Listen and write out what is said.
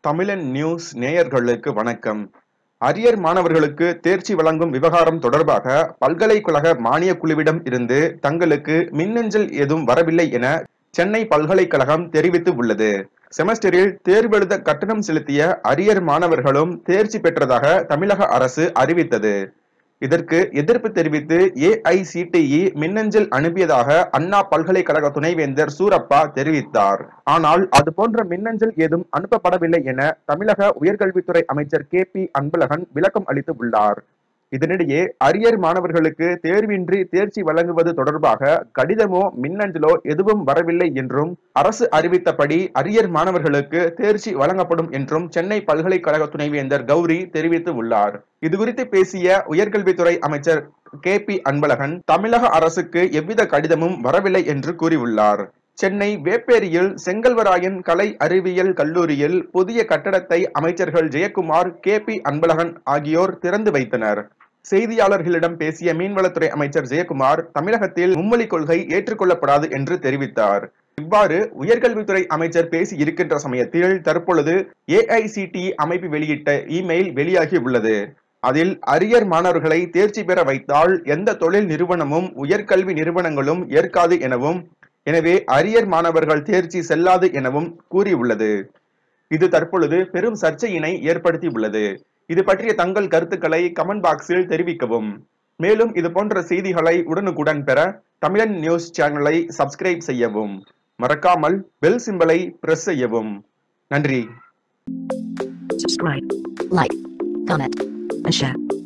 தமிழன் நியூஸ் நேயர்களுக்கு வணக்கம் அரியர் மாணவர்களுக்கு தேர்ச்சி வழங்கும் விவகாரம் தொடர்பாக பல்கலைக்கழக மானியக் குழுவிடம் இருந்து தங்களுக்கு மின்னஞ்சல் எதுவும் வரவில்லை என சென்னை பல்கலைக்கழகம் தெரிவித்து உள்ளது செமஸ்டரில் தேர்வெழுத கட்டணம் செலுத்திய அரியர் மாணவர்களும் தேர்ச்சி பெற்றதாக தமிழக அரசு அறிவித்தது இதற்கு எதிர்ப்பு தெரிவித்து ஏஐசிடிஇ மின்னஞ்சல் அனுப்பியதாக அண்ணா பல்கலைக்கழக துணைவேந்தர் சூரப்பா தெரிவித்தார் ஆனால் அது போன்ற மின்னஞ்சல் ஏதும் அனுப்பப்படவில்லை என தமிழக உயர்கல்வித்துறை அமைச்சர் கே பி அன்பழகன் விளக்கம் அளித்து உள்ளார் இதனிடையே அரியர் மாணவர்களுக்கு தேர்வின்றி தேர்ச்சி வழங்குவது தொடர்பாக கடிதமோ மின்னஞ்சலோ எதுவும் வரவில்லை என்றும் அரசு அறிவித்தபடி அரியர் மாணவர்களுக்கு தேர்ச்சி வழங்கப்படும் என்றும் சென்னை பல்கலைக்கழக துணைவேந்தர் கௌரி தெரிவித்து உள்ளார் இதுகுறித்து பேசிய உயர்கல்வித்துறை அமைச்சர் கே பி அன்பழகன் தமிழக அரசுக்கு எவ்வித கடிதமும் வரவில்லை என்று கூறியுள்ளார் சென்னை வேப்பேரியில் செங்கல்வராயன் கலை அறிவியல் கல்லூரியில் புதிய கட்டடத்தை அமைச்சர்கள் ஜெயக்குமார் கே பி அன்பழகன் ஆகியோர் திறந்து வைத்தனர் செய்தியாளர்களிடம் பேசிய மீன்வளத்துறை அமைச்சர் ஜெயக்குமார் தமிழகத்தில் மும்மொழி கொள்கை ஏற்றுக்கொள்ளப்படாது என்று தெரிவித்தார் இவ்வாறு உயர்கல்வித்துறை அமைச்சர் பேசி இருக்கின்ற சமயத்தில் தற்பொழுது ஏஐசிடி அமைப்பு வெளியிட்ட இமெயில் வெளியாகி உள்ளது அதில் அரியர் மாணவர்களை தேர்ச்சி பெற வைத்தால் எந்த தொழில் நிறுவனமும் உயர்கல்வி நிறுவனங்களும் ஏற்காது எனவும் எனவே அரியர் மாணவர்கள் தேர்ச்சி செல்லாது எனவும் கூறியுள்ளது இது தற்பொழுது பெரும் சர்ச்சையினை ஏற்படுத்தி உள்ளது இது பற்றிய தங்கள் கருத்துக்களை கமெண்ட் பாக்ஸில் தெரிவிக்கவும் மேலும் இது போன்ற செய்திகளை உடனுக்குடன் பெற தமிழன் நியூஸ் சேனலை சப்ஸ்கிரைப் செய்யவும் மறக்காமல் பெல் சிம்பலை பிரஸ் செய்யவும் நன்றி subscribe, like, comment, and share.